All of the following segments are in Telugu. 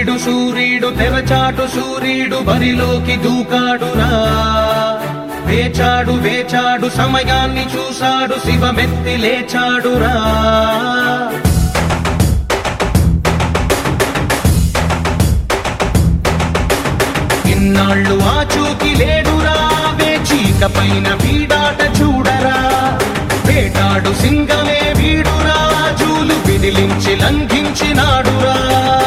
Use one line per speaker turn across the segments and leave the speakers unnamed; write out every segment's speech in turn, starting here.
సూర్యుడు సూర్యుడు తెరచాటు సూర్యుడు బరిలోకి దూకాడురా వేచాడు వేచాడు సమయాన్ని చూశాడు శివమెత్తి లేచాడురా ఇన్నాళ్ళు ఆచూకి లేడురా వేచీక పైన వీడాట చూడరా వేటాడు సింగమే వీడురా జూలు విదిలించి లంఘించినాడురా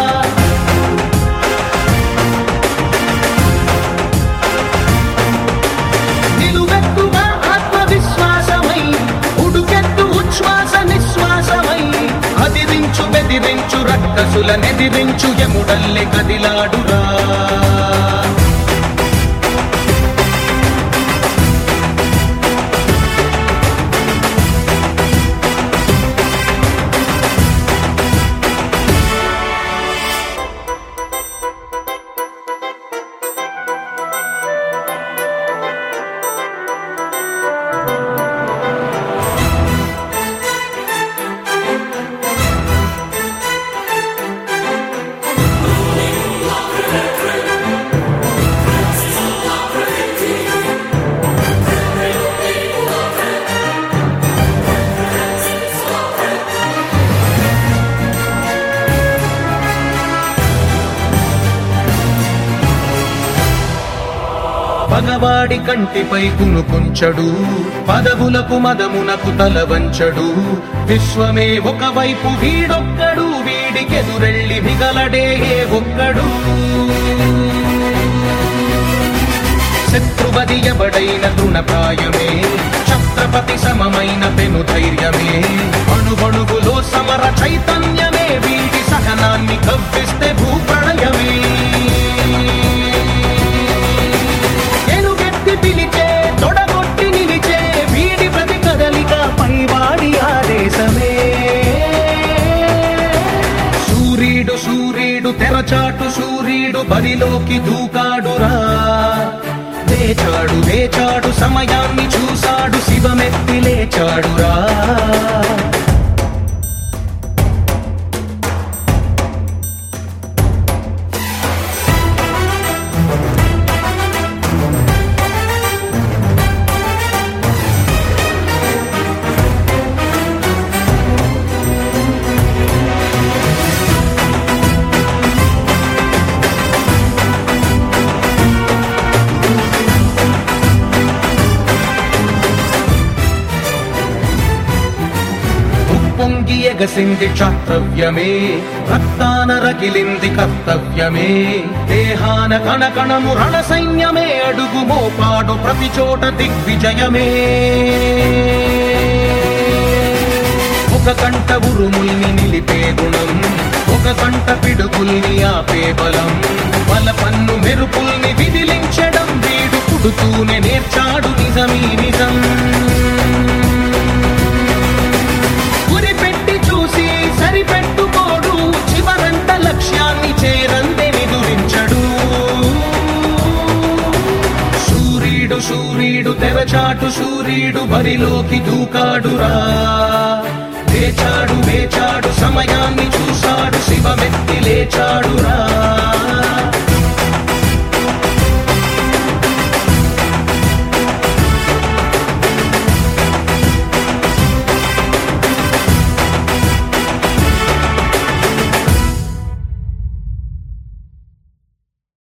నిలువెత్తుగా ఆత్మవిశ్వాసమై ఉడుకెత్తు ఉచ్ఛ్వాస నిశ్వాసమై అదిరించు బెదిరించు రక్కసుల నెదిరించు యముడల్లె కదిలాడురా పగవాడి కంటిపై కునుకుంచడు పదవులకు మదమునకు తల వంచడు విశ్వమే ఒకవైపు వీడొక్కడు వీడికెదురెళ్ళి మిగలడే ఏ ఒక్కడు శత్రువది ఎవడైన తృణప్రాయమే ఛత్రపతి సమమైన పెను ధైర్యమే అణువణువులో సమర చైతన్యమే వీడి సహనాన్ని కవ్విస్తే భూప్రళయమే ఎలుగెత్తి పిలిచే తొడగొట్టి నిలిచే వీడి ప్రతి కదలిక పైవాడి ఆదేశమే సూర్యుడు సూర్యుడు తెరచాటు సూర్యుడు బరిలోకి దూకాడురా లేచాడు లేచాడు సమయాన్ని చూశాడు శివమెత్తి లేచాడురా ఉప్పొంగి ఎగసింది క్షాత్రవ్యమే రక్తాన రగిలింది కర్తవ్యమే దేహాన కణకణము రణ సైన్యమే అడుగు మోపాడు ప్రతి చోట దిగ్విజయమే ఒక కంట ఉరుముల్ని నిలిపే గుణం ఒక కంట పిడుగుల్ని ఆపే బలం బల పన్ను మెరుపుల్ని విదిలించడం వీడు పుడుతూనే నేర్చాడు నిజమీ నిజం గురి పెట్టి చూసి సరిపెట్టుకోడు చివరంత లక్ష్యాన్ని చేరందే నిదురించడు సూర్యుడు సూర్యుడు తెరచాటు సూర్యుడు బరిలోకి దూకాడురా వేచాడు వేచాడు సమయాన్ని చూశాడు శివమెత్తి లేచాడురా